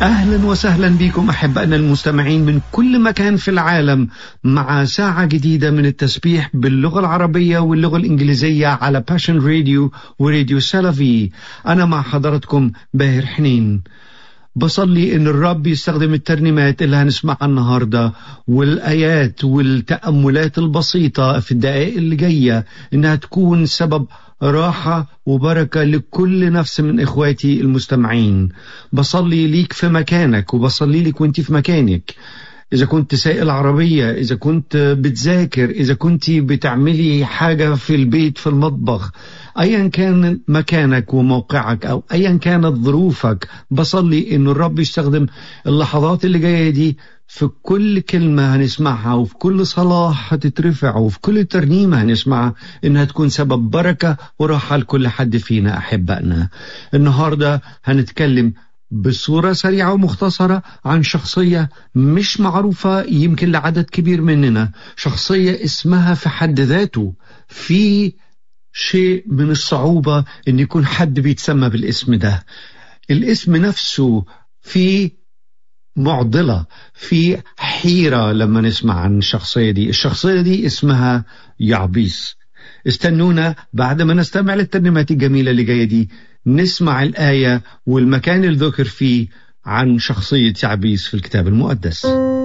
أهلا وسهلا بكم أحبائنا المستمعين من كل مكان في العالم مع ساعة جديدة من التسبيح باللغة العربية واللغة الإنجليزية على باشن راديو وراديو سلفي أنا مع حضراتكم باهر حنين بصلي ان الرب يستخدم الترنيمات اللي هنسمعها النهارده والايات والتاملات البسيطه في الدقائق اللي جايه انها تكون سبب راحة وبركة لكل نفس من إخواتي المستمعين بصلي ليك في مكانك وبصلي لك وانت في مكانك إذا كنت سائل عربية إذا كنت بتذاكر إذا كنت بتعملي حاجة في البيت في المطبخ أيا كان مكانك وموقعك أو أيا كانت ظروفك بصلي إن الرب يستخدم اللحظات اللي جاية دي في كل كلمة هنسمعها وفي كل صلاة هتترفع وفي كل ترنيمة هنسمعها إنها تكون سبب بركة وراحة لكل حد فينا أحبائنا النهاردة هنتكلم بصورة سريعة ومختصرة عن شخصية مش معروفة يمكن لعدد كبير مننا شخصية اسمها في حد ذاته في شيء من الصعوبة ان يكون حد بيتسمى بالاسم ده الاسم نفسه في معضلة في حيرة لما نسمع عن الشخصية دي الشخصية دي اسمها يعبيس استنونا بعد ما نستمع للترنيمات الجميلة اللي جاية دي نسمع الآية والمكان اللي ذكر فيه عن شخصية يعبيس في الكتاب المقدس